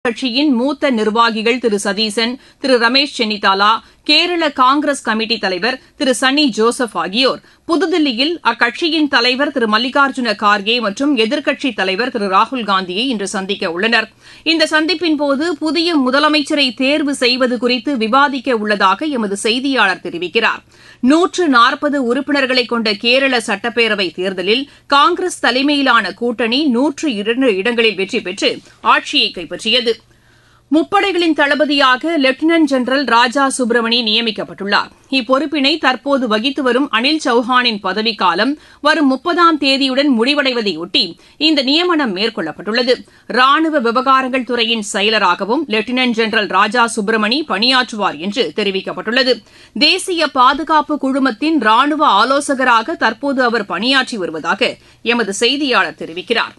கட்சியின் மூத்த நிர்வாகிகள் திரு சதீசன் திரு ரமேஷ் சென்னிதாலா கேரள காங்கிரஸ் கமிட்டி தலைவர் திரு சன்னி ஜோசப் ஆகியோர் புதுதில்லியில் அக்கட்சியின் தலைவர் திரு மல்லிகார்ஜுன கார்கே மற்றும் எதிர்க்கட்சித் தலைவர் திரு ராகுல்காந்தியை இன்று சந்திக்க உள்ளனர் இந்த சந்திப்பின்போது புதிய முதலமைச்சரை தேர்வு செய்வது குறித்து விவாதிக்க உள்ளதாக எமது செய்தியாளர் தெரிவிக்கிறார் நூற்று நாற்பது உறுப்பினர்களை கொண்ட கேரள சட்டப்பேரவை தேர்தலில் காங்கிரஸ் தலைமையிலான கூட்டணி நூற்று இரண்டு இடங்களில் வெற்றி பெற்று ஆட்சியை கைப்பற்றியது முப்படைகளின் தளபதியாக லெப்டினன்ட் ஜெனரல் ராஜா சுப்பிரமணி நியமிக்கப்பட்டுள்ளார் இப்பொறுப்பினை தற்போது வகித்து வரும் அனில் சௌஹானின் பதவிக்காலம் வரும் முப்பதாம் தேதியுடன் முடிவடைவதையொட்டி இந்த நியமனம் மேற்கொள்ளப்பட்டுள்ளது ராணுவ விவகாரங்கள் துறையின் செயலராகவும் லெப்டினன்ட் ஜெனரல் ராஜா சுப்பிரமணி பணியாற்றுவார் என்று தெரிவிக்கப்பட்டுள்ளது தேசிய பாதுகாப்பு குழுமத்தின் ராணுவ ஆலோசகராக தற்போது அவர் பணியாற்றி வருவதாக எமது செய்தியாளர் தெரிவிக்கிறார்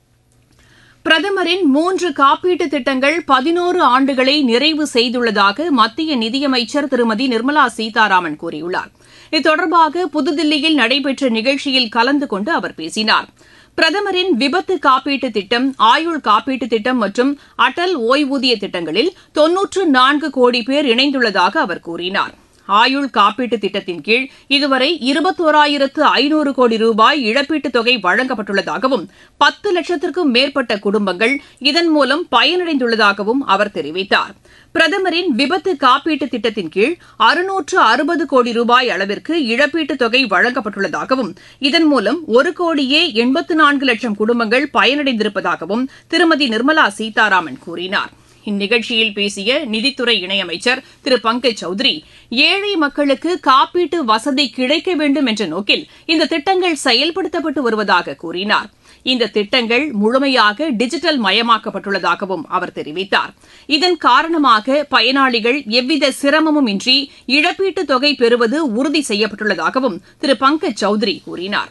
பிரதமரின் மூன்று காப்பீட்டு திட்டங்கள் பதினோரு ஆண்டுகளை நிறைவு செய்துள்ளதாக மத்திய நிதியமைச்சர் திருமதி நிர்மலா சீதாராமன் கூறியுள்ளார் இது தொடர்பாக புதுதில்லியில் நடைபெற்ற நிகழ்ச்சியில் கலந்து கொண்டு அவர் பேசினார் பிரதமரின் விபத்து காப்பீட்டு திட்டம் ஆயுள் காப்பீட்டு திட்டம் மற்றும் அடல் ஓய்வூதிய திட்டங்களில் தொன்னூற்று நான்கு கோடி பேர் இணைந்துள்ளதாக அவர் கூறினார் ஆயுள் காப்பீட்டு திட்டத்தின் கீழ் இதுவரை இருபத்தோராயிரத்து ஐநூறு கோடி ரூபாய் இழப்பீட்டுத் தொகை வழங்கப்பட்டுள்ளதாகவும் பத்து லட்சத்திற்கும் மேற்பட்ட குடும்பங்கள் இதன் மூலம் பயனடைந்துள்ளதாகவும் அவர் தெரிவித்தார் பிரதமரின் விபத்து காப்பீட்டு திட்டத்தின் கீழ் அறுநூற்று அறுபது கோடி ரூபாய் அளவிற்கு இழப்பீட்டுத் தொகை வழங்கப்பட்டுள்ளதாகவும் இதன் மூலம் ஒரு கோடியே எண்பத்து நான்கு லட்சம் குடும்பங்கள் பயனடைந்திருப்பதாகவும் திருமதி நிர்மலா சீதாராமன் கூறினார் இந்நிகழ்ச்சியில் பேசிய நிதித்துறை இணையமைச்சர் திரு பங்கஜ் சௌத்ரி ஏழை மக்களுக்கு காப்பீட்டு வசதி கிடைக்க வேண்டும் என்ற நோக்கில் இந்த திட்டங்கள் செயல்படுத்தப்பட்டு வருவதாக கூறினார் இந்த திட்டங்கள் முழுமையாக டிஜிட்டல் மயமாக்கப்பட்டுள்ளதாகவும் அவர் தெரிவித்தார் இதன் காரணமாக பயனாளிகள் எவ்வித சிரமமும் இன்றி இழப்பீட்டுத் தொகை பெறுவது உறுதி செய்யப்பட்டுள்ளதாகவும் திரு பங்கஜ் சௌத்ரி கூறினார்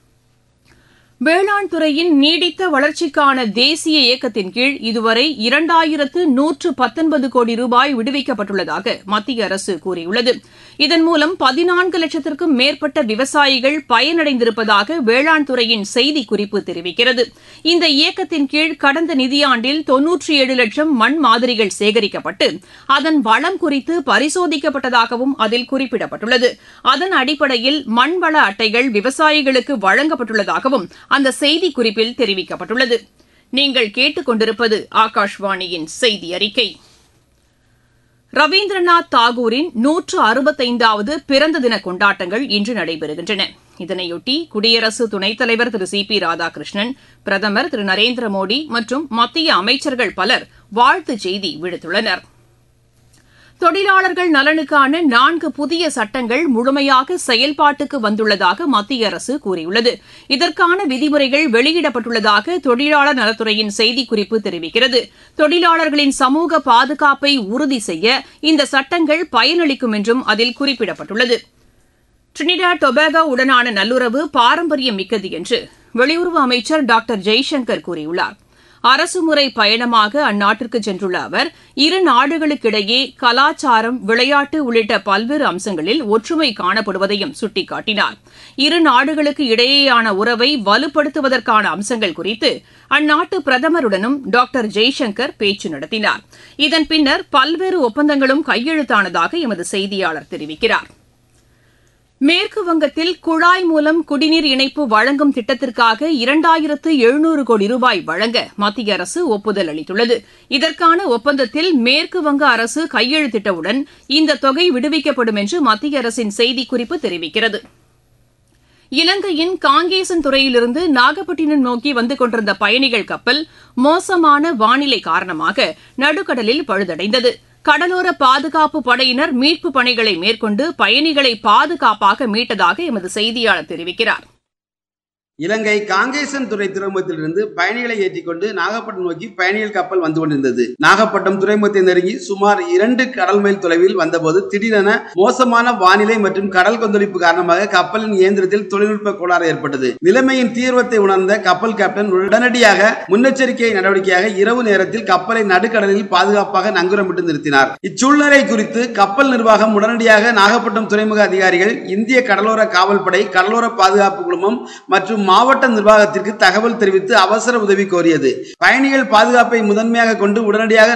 வேளாண் துறையின் நீடித்த வளர்ச்சிக்கான தேசிய இயக்கத்தின் கீழ் இதுவரை இரண்டாயிரத்து நூற்று பத்தொன்பது கோடி ரூபாய் விடுவிக்கப்பட்டுள்ளதாக மத்திய அரசு கூறியுள்ளது இதன் மூலம் பதினான்கு லட்சத்திற்கும் மேற்பட்ட விவசாயிகள் பயனடைந்திருப்பதாக வேளாண் துறையின் செய்திக்குறிப்பு தெரிவிக்கிறது இந்த இயக்கத்தின் கீழ் கடந்த நிதியாண்டில் தொன்னூற்றி ஏழு லட்சம் மண் மாதிரிகள் சேகரிக்கப்பட்டு அதன் வளம் குறித்து பரிசோதிக்கப்பட்டதாகவும் அதில் குறிப்பிடப்பட்டுள்ளது அதன் அடிப்படையில் மண்வள அட்டைகள் விவசாயிகளுக்கு வழங்கப்பட்டுள்ளதாகவும் அந்த செய்திக்குறிப்பில் தெரிவிக்கப்பட்டுள்ளது நீங்கள் கேட்டுக்கொண்டிருப்பது ஆகாஷ்வாணியின் செய்தி அறிக்கை ரவீந்திரநாத் தாகூரின் நூற்று அறுபத்தைந்தாவது பிறந்த தின கொண்டாட்டங்கள் இன்று நடைபெறுகின்றன இதனையொட்டி குடியரசு துணைத் தலைவர் திரு சி பி ராதாகிருஷ்ணன் பிரதமர் திரு நரேந்திர மோடி மற்றும் மத்திய அமைச்சர்கள் பலர் வாழ்த்துச் செய்தி விடுத்துள்ளனா் தொழிலாளர்கள் நலனுக்கான நான்கு புதிய சட்டங்கள் முழுமையாக செயல்பாட்டுக்கு வந்துள்ளதாக மத்திய அரசு கூறியுள்ளது இதற்கான விதிமுறைகள் வெளியிடப்பட்டுள்ளதாக தொழிலாளர் நலத்துறையின் செய்திக்குறிப்பு தெரிவிக்கிறது தொழிலாளர்களின் சமூக பாதுகாப்பை உறுதி செய்ய இந்த சட்டங்கள் பயனளிக்கும் என்றும் அதில் குறிப்பிடப்பட்டுள்ளது டிரினிடாட் டொபாகோ உடனான நல்லுறவு பாரம்பரியம் மிக்கது என்று வெளியுறவு அமைச்சர் டாக்டர் ஜெய்சங்கர் கூறியுள்ளார் அரசுமுறை பயணமாக அந்நாட்டிற்கு சென்றுள்ள அவர் இரு நாடுகளுக்கிடையே கலாச்சாரம் விளையாட்டு உள்ளிட்ட பல்வேறு அம்சங்களில் ஒற்றுமை காணப்படுவதையும் சுட்டிக்காட்டினார் இரு நாடுகளுக்கு இடையேயான உறவை வலுப்படுத்துவதற்கான அம்சங்கள் குறித்து அந்நாட்டு பிரதமருடனும் டாக்டர் ஜெய்சங்கர் பேச்சு நடத்தினார் இதன் பின்னர் பல்வேறு ஒப்பந்தங்களும் கையெழுத்தானதாக எமது செய்தியாளர் தெரிவிக்கிறார் மேற்கு வங்கத்தில் குழாய் மூலம் குடிநீர் இணைப்பு வழங்கும் திட்டத்திற்காக இரண்டாயிரத்து எழுநூறு கோடி ரூபாய் வழங்க மத்திய அரசு ஒப்புதல் அளித்துள்ளது இதற்கான ஒப்பந்தத்தில் மேற்கு வங்க அரசு கையெழுத்திட்டவுடன் இந்த தொகை விடுவிக்கப்படும் என்று மத்திய அரசின் செய்திக்குறிப்பு தெரிவிக்கிறது இலங்கையின் காங்கேசன் துறையிலிருந்து நாகப்பட்டினம் நோக்கி வந்து கொண்டிருந்த பயணிகள் கப்பல் மோசமான வானிலை காரணமாக நடுக்கடலில் பழுதடைந்தது கடலோர பாதுகாப்பு படையினர் மீட்பு பணிகளை மேற்கொண்டு பயணிகளை பாதுகாப்பாக மீட்டதாக எமது செய்தியாளர் தெரிவிக்கிறார் இலங்கை காங்கேசன் துறை துறைமுகத்திலிருந்து பயணிகளை ஏற்றிக்கொண்டு நாகப்பட்டினம் நோக்கி பயணிகள் கப்பல் வந்து கொண்டிருந்தது நாகப்பட்டினம் துறைமுகத்தை நெருங்கி சுமார் இரண்டு கடல் மைல் தொலைவில் வந்தபோது திடீரென மோசமான வானிலை மற்றும் கடல் கொந்தளிப்பு காரணமாக கப்பலின் இயந்திரத்தில் தொழில்நுட்ப கோளாறு ஏற்பட்டது நிலைமையின் தீவிரத்தை உணர்ந்த கப்பல் கேப்டன் உடனடியாக முன்னெச்சரிக்கை நடவடிக்கையாக இரவு நேரத்தில் கப்பலை நடுக்கடலில் பாதுகாப்பாக நங்குரமிட்டு நிறுத்தினார் இச்சூழ்நிலை குறித்து கப்பல் நிர்வாகம் உடனடியாக நாகப்பட்டினம் துறைமுக அதிகாரிகள் இந்திய கடலோர காவல்படை கடலோர பாதுகாப்பு குழுமம் மற்றும் மாவட்ட நிர்வாகத்திற்கு தகவல் தெரிவித்து அவசர உதவி கோரியது பயணிகள் பாதுகாப்பை முதன்மையாக கொண்டு உடனடியாக